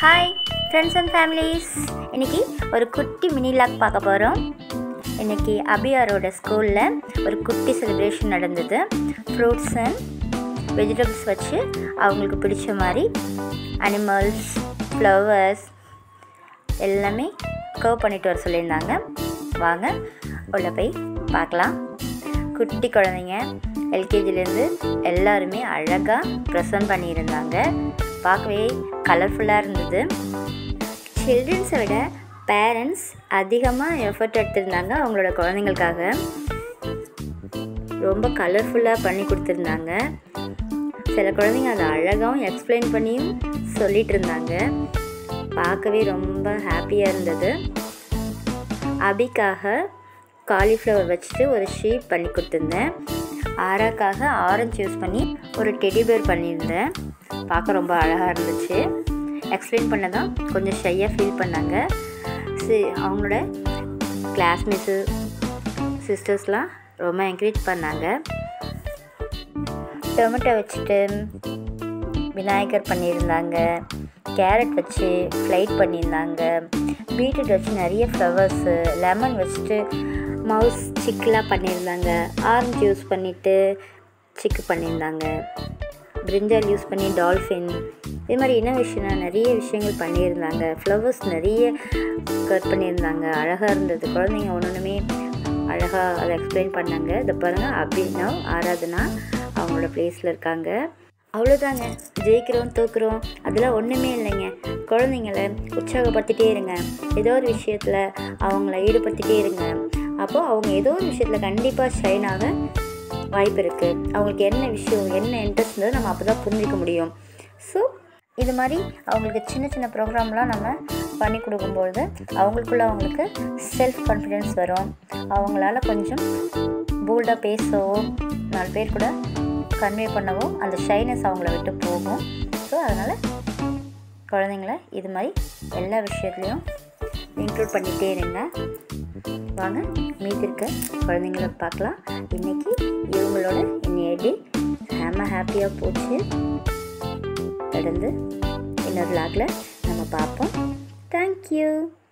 hi friends and families இன்னைக்கு ஒரு குட்டி மினி லாக் பார்க்க போகிறோம் இன்னைக்கு அபியாரோட ஸ்கூலில் ஒரு குட்டி செலிப்ரேஷன் நடந்தது ஃப்ரூட்ஸ் அண்ட் வெஜிடபிள்ஸ் வச்சு அவங்களுக்கு பிடிச்ச மாதிரி அனிமல்ஸ் ஃப்ளவர்ஸ் எல்லாமே கர்வ் பண்ணிட்டு வர சொல்லியிருந்தாங்க வாங்க உள்ள போய் பார்க்கலாம் குட்டி குழந்தைங்க எல்கேஜிலேருந்து எல்லாருமே அழகாக ப்ரெசன்ட் பண்ணியிருந்தாங்க பார்க்கவே கலர்ஃபுல்லாக இருந்தது சில்ட்ரன்ஸை விட பேரண்ட்ஸ் அதிகமாக எஃபர்ட் எடுத்திருந்தாங்க அவங்களோட குழந்தைங்களுக்காக ரொம்ப கலர்ஃபுல்லாக பண்ணி கொடுத்துருந்தாங்க சில குழந்தைங்க அதை அழகாகவும் எக்ஸ்பிளைன் பண்ணியும் சொல்லிட்டு இருந்தாங்க பார்க்கவே ரொம்ப ஹாப்பியாக இருந்தது அபிக்காக காலிஃப்ளவர் வச்சுட்டு ஒரு ஷீட் பண்ணி கொடுத்துருந்தேன் ஆராக்காக ஆரஞ்சு யூஸ் பண்ணி ஒரு டெடி பேர் பண்ணியிருந்தேன் பார்க்க ரொம்ப அழகாக இருந்துச்சு எக்ஸ்பிளைன் பண்ண தான் கொஞ்சம் ஷையாக ஃபீல் பண்ணாங்க சி அவங்களோட கிளாஸ்மேட்ஸு சிஸ்டர்ஸ்லாம் ரொம்ப என்கரேஜ் பண்ணாங்க டொமேட்டோ வச்சுட்டு விநாயகர் பண்ணியிருந்தாங்க கேரட் வச்சு ஃப்ளைட் பண்ணியிருந்தாங்க பீட்ரூட் வச்சு நிறைய ஃப்ளவர்ஸு லெமன் வச்சுட்டு மவுஸ் சிக்கெலாம் பண்ணியிருந்தாங்க ஆரஞ்சு யூஸ் பண்ணிவிட்டு சிக்கு பண்ணியிருந்தாங்க பிரிஞ்சால் யூஸ் பண்ணி டால்ஃபின் இது மாதிரி என்ன விஷயம்னா நிறைய விஷயங்கள் பண்ணியிருந்தாங்க ஃப்ளவர்ஸ் நிறைய கட் பண்ணியிருந்தாங்க அழகாக இருந்தது குழந்தைங்க ஒன்று ஒன்றுமே அழகாக அதை எக்ஸ்பிளைன் பண்ணாங்க இதை பாருங்கள் அப்படின்னா ஆராதனா அவங்களோட ப்ளேஸில் இருக்காங்க அவ்வளோதாங்க ஜெயிக்கிறோம் தோக்குறோம் அதெல்லாம் ஒன்றுமே இல்லைங்க குழந்தைங்கள உற்சாகப்படுத்திட்டே இருங்க ஏதோ ஒரு விஷயத்தில் அவங்கள ஈடுபடுத்திட்டே இருங்க அப்போது அவங்க ஏதோ ஒரு விஷயத்தில் கண்டிப்பாக ஷைன் ஆக வாய்ப்பு இருக்குது அவங்களுக்கு என்ன விஷயம் என்ன இன்ட்ரெஸ்ட் இருந்தது நம்ம அப்போ தான் புரிஞ்சிக்க முடியும் ஸோ இது மாதிரி அவங்களுக்கு சின்ன சின்ன ப்ரோக்ராம்லாம் நம்ம பண்ணி கொடுக்கும்பொழுது அவங்களுக்குள்ள அவங்களுக்கு செல்ஃப் கான்ஃபிடென்ஸ் வரும் அவங்களால கொஞ்சம் போல்டாக பேசவோ நாலு பேர் கூட கன்வே பண்ணவோ அந்த ஷைனஸ் அவங்கள விட்டு போகும் ஸோ அதனால் குழந்தைங்கள இது மாதிரி எல்லா விஷயத்துலையும் இன்க்ளூட் பண்ணிகிட்டே இருங்க வாங்க மீதி இருக்க குழந்தைங்கள பார்க்கலாம் இன்றைக்கி இவங்களோட இன்னைய டே செம்ம ஹாப்பியாக போச்சு தொடர்ந்து இன்னொரு லாகில் நம்ம பார்ப்போம் தேங்க்யூ